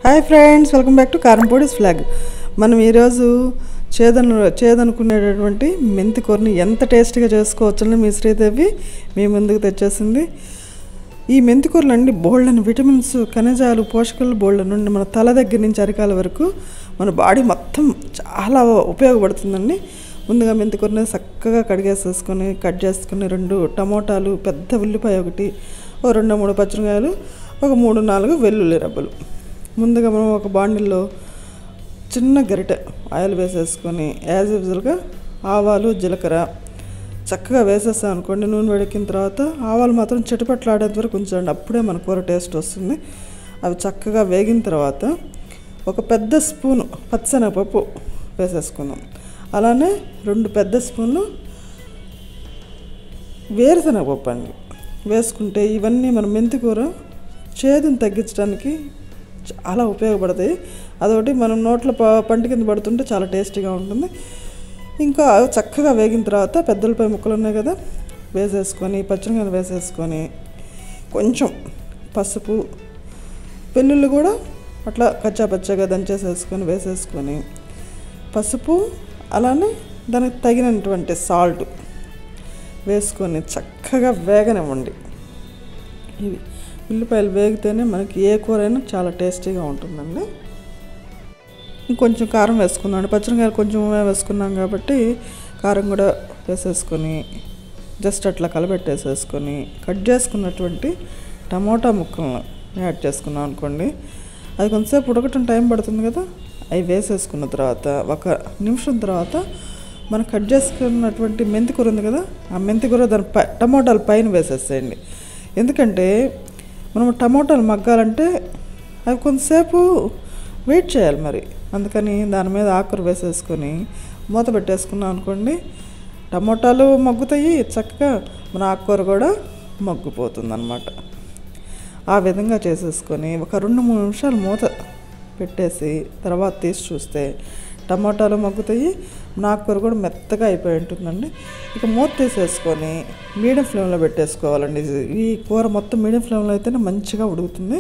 hi friends welcome back to కారంపొడిస్ vlog మనం ఈరోజు చేదను చేదనుకునేటటువంటి మెంతి కూరని ఎంత టేస్టీగా చేసుకోవచ్చని మీ శ్రీదేవి మీ ముందుకు తెచ్చేసింది ఈ మెంతి కూరలు అండి బోల్డని విటమిన్స్ ఖనిజాలు పోషకాలు బోల్డ్ నుండి మన తల దగ్గర నుంచి అరికాల వరకు మన బాడీ మొత్తం చాలా ఉపయోగపడుతుందండి ముందుగా మెంతి కూరని చక్కగా కడిగేసేసుకొని కట్ చేసుకొని రెండు టమోటాలు పెద్ద ఉల్లిపాయ ఒకటి ఓ రెండు మూడు పచ్చిమిరకాయలు ఒక మూడు నాలుగు వెల్లుల్లి రబ్బలు ముందుగా మనం ఒక బాండిల్లో చిన్న గరిటె ఆయిల్ వేసేసుకొని యాజ్ యూజువల్గా ఆవాలు జీలకర్ర చక్కగా వేసేస్తాం అనుకోండి నూనె వేడెక్కిన తర్వాత ఆవాలు మాత్రం చిటపట్లాడేంత వరకు ఉంచండి అప్పుడే మన కూర టేస్ట్ వస్తుంది అవి చక్కగా వేగిన తర్వాత ఒక పెద్ద స్పూను పచ్చనగపప్పు వేసేసుకుందాం అలానే రెండు పెద్ద స్పూన్లు వేరుశనగపప్పు అండి వేసుకుంటే ఇవన్నీ మన మెంతి కూర చేదుని తగ్గించడానికి చాలా ఉపయోగపడతాయి అదొకటి మనం నోట్లో ప పంట కింద పడుతుంటే చాలా టేస్టీగా ఉంటుంది ఇంకా చక్కగా వేగిన తర్వాత పెద్దలపై ముక్కలు ఉన్నాయి కదా వేసేసుకొని పచ్చిమిరకాయలు వేసేసుకొని కొంచెం పసుపు వెల్లుల్లి కూడా అట్లా కచ్చా పచ్చగా దంచేసేసుకొని వేసేసుకొని పసుపు అలానే దానికి తగినటువంటి సాల్ట్ వేసుకొని చక్కగా వేగనివ్వండి ఇవి ఉల్లిపాయలు వేగితేనే మనకి ఏ కూర అయినా చాలా టేస్టీగా ఉంటుందండి ఇంకొంచెం కారం వేసుకుందాం పచ్చిమిరకాయలు కొంచెం వేసుకున్నాం కాబట్టి కారం కూడా వేసేసుకొని జస్ట్ అట్లా కలబెట్టేసేసుకొని కట్ చేసుకున్నటువంటి టమోటా ముక్కలను యాడ్ చేసుకున్నాం అనుకోండి అది కొంతసేపు ఉడకటం టైం పడుతుంది కదా అవి వేసేసుకున్న తర్వాత ఒక నిమిషం తర్వాత మనం కట్ చేసుకున్నటువంటి మెంతి కూర ఉంది కదా ఆ మెంతి కూర దాని పై టమోటాలు పైన వేసేసేయండి ఎందుకంటే మనం టమోటాలు మగ్గాలంటే అవి కొంతసేపు వెయిట్ చేయాలి మరి అందుకని దాని మీద ఆకురు వేసేసుకొని మూత పెట్టేసుకున్నాం అనుకోండి టమోటాలు మగ్గుతాయి చక్కగా మన ఆకుకూర కూడా మగ్గిపోతుంది అనమాట ఆ విధంగా చేసేసుకొని ఒక రెండు మూడు నిమిషాలు మూత పెట్టేసి తర్వాత తీసి చూస్తే టమాటాలు మగ్గుతాయి నాకుకూర కూడా మెత్తగా అయిపోయి ఉంటుందండి ఇక మూత తీసేసుకొని మీడియం ఫ్లేమ్లో పెట్టేసుకోవాలండి ఈ కూర మొత్తం మీడియం ఫ్లేమ్లో అయితేనే మంచిగా ఉడుకుతుంది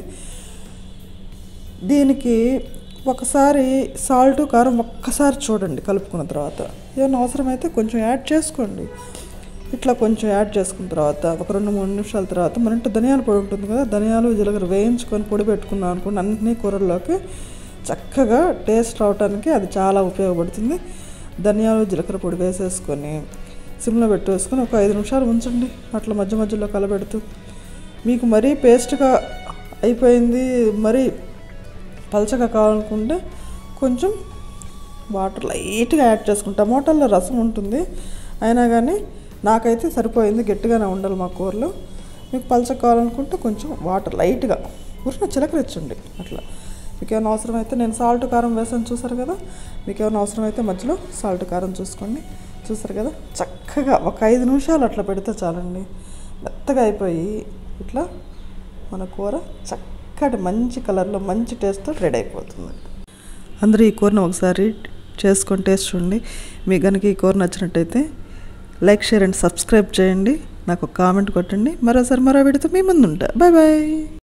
దీనికి ఒకసారి సాల్ట్ కారం ఒక్కసారి చూడండి కలుపుకున్న తర్వాత ఏమైనా అవసరమైతే కొంచెం యాడ్ చేసుకోండి ఇట్లా కొంచెం యాడ్ చేసుకున్న తర్వాత ఒక రెండు మూడు నిమిషాల తర్వాత మన ఇంట్లో ధనియాల పొడి ఉంటుంది కదా ధనియాలు జీలకర్ర వేయించుకొని పొడి పెట్టుకున్నాం అనుకోండి అన్ని కూరల్లోకి చక్కగా టేస్ట్ రావడానికి అది చాలా ఉపయోగపడుతుంది ధనియాలు జీలకర్ర పొడి వేసేసుకొని సిమ్లో పెట్టేసుకొని ఒక ఐదు నిమిషాలు ఉంచండి అట్లా మధ్య మధ్యలో కలబెడుతూ మీకు మరీ పేస్ట్గా అయిపోయింది మరీ పలచగా కావాలనుకుంటే కొంచెం వాటర్ లైట్గా యాడ్ చేసుకుంటాం టమోటాల్లో రసం ఉంటుంది అయినా కానీ నాకైతే సరిపోయింది గట్టిగానే ఉండాలి మా కూరలో మీకు పలచగా కావాలనుకుంటే కొంచెం వాటర్ లైట్గా ఊరిన చిలకరించండి అట్లా మీకు ఏమైనా అవసరమైతే నేను సాల్ట్ కారం వేసాను చూసారు కదా మీకు ఏమైనా అవసరమైతే మధ్యలో సాల్ట్ కారం చూసుకోండి చూసారు కదా చక్కగా ఒక ఐదు నిమిషాలు అట్లా పెడితే చాలండి మెత్తగా అయిపోయి ఇట్లా మన కూర చక్కటి మంచి కలర్లో మంచి టేస్ట్తో రెడీ అయిపోతుంది అందరూ ఈ కూరను ఒకసారి చేసుకొని టేస్ట్ చూడండి మీకు కనుక ఈ కూర నచ్చినట్టయితే లైక్ షేర్ అండ్ సబ్స్క్రైబ్ చేయండి నాకు కామెంట్ కొట్టండి మరోసారి మరో వీడితో మీ ముందు ఉంటా బాయ్ బాయ్